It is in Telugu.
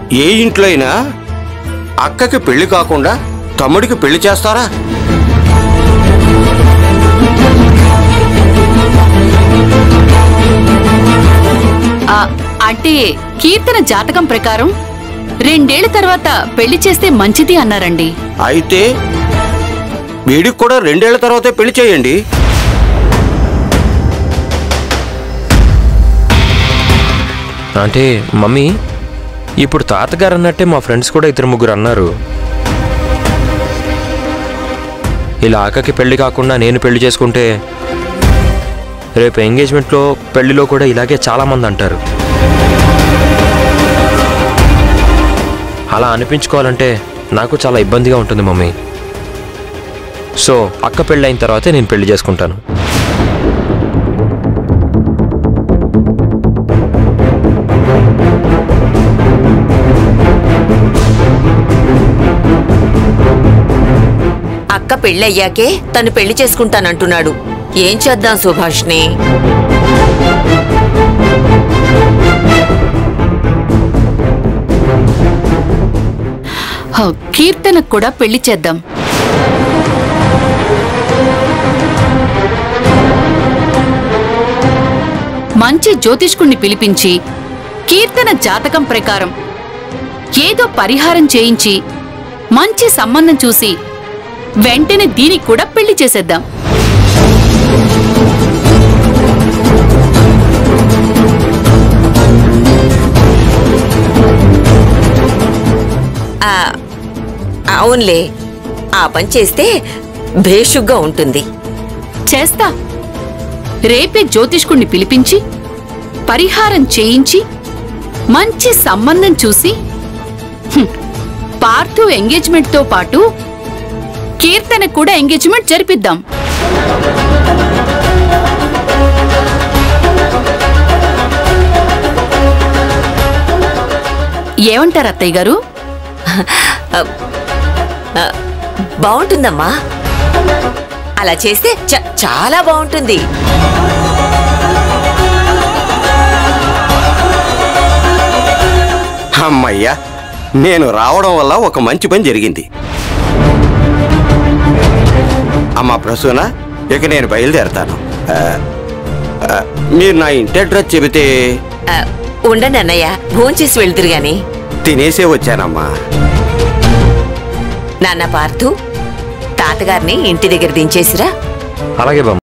ఏ ఇంట్లో అయినా అక్కకి పెళ్లి కాకుండా తమ్ముడికి పెళ్లి చేస్తారా ఆ, అంటే కీర్తన జాతకం ప్రకారం రెండేళ్ల తర్వాత పెళ్లి చేస్తే మంచిది అన్నారండి అయితే వీడికి కూడా రెండేళ్ల తర్వాతే పెళ్లి చేయండి అంటే మమ్మీ ఇప్పుడు తాతగారు అన్నట్టే మా ఫ్రెండ్స్ కూడా ఇద్దరు ముగ్గురు అన్నారు ఇలా ఆకకి పెళ్లి కాకుండా నేను పెళ్లి చేసుకుంటే రేపు ఎంగేజ్మెంట్లో పెళ్లిలో కూడా ఇలాగే చాలామంది అంటారు అలా అనిపించుకోవాలంటే నాకు చాలా ఇబ్బందిగా ఉంటుంది మమ్మీ సో అక్క పెళ్ళి అయిన తర్వాతే నేను పెళ్లి చేసుకుంటాను అక్క పెళ్ళయ్యాకే తను పెళ్లి చేసుకుంటానంటున్నాడు ఏం చేద్దాం సుభాష్ని హ, కీర్తనకు కూడా పెళ్లి చేద్దాం మంచి జ్యోతిష్కుణ్ణి పిలిపించి కీర్తన జాతకం ప్రకారం ఏదో పరిహారం చేయించి మంచి సంబంధం చూసి వెంటనే దీనికి కూడా పెళ్లి చేసేద్దాం ఆ, అవునులే ఆ పని చేస్తే భేషుగ్గా ఉంటుంది చేస్తా రేపే జ్యోతిష్కుణ్ణి పిలిపించి పరిహారం చేయించి మంచి సంబంధం చూసి హ్మ్, పార్థు ఎంగేజ్మెంట్తో పాటు కీర్తన కూడా ఎంగేజ్మెంట్ జరిపిద్దాం ఏమంటారు అత్తయ్య గారు ఆ, బాగుంటుందమ్మా అలా చేస్తే చ- చాలా బాగుంటుంది అమ్మయ్యా నేను రావడం వల్ల ఒక మంచి పని జరిగింది అమ్మా ప్రసూన ఇక నేను బయలుదేరతాను ఆ, ఆ, మీరు నా ఇంటి అడ్రస్ చెబితే ఆ, ఉండండి అన్నయ్య భోంచేసి వెళ్తురు గాని తినేసే వచ్చానమ్మా నాన్న పార్థు తాతగారిని ఇంటి దగ్గర దించేసిరా అలాగే బామ్మ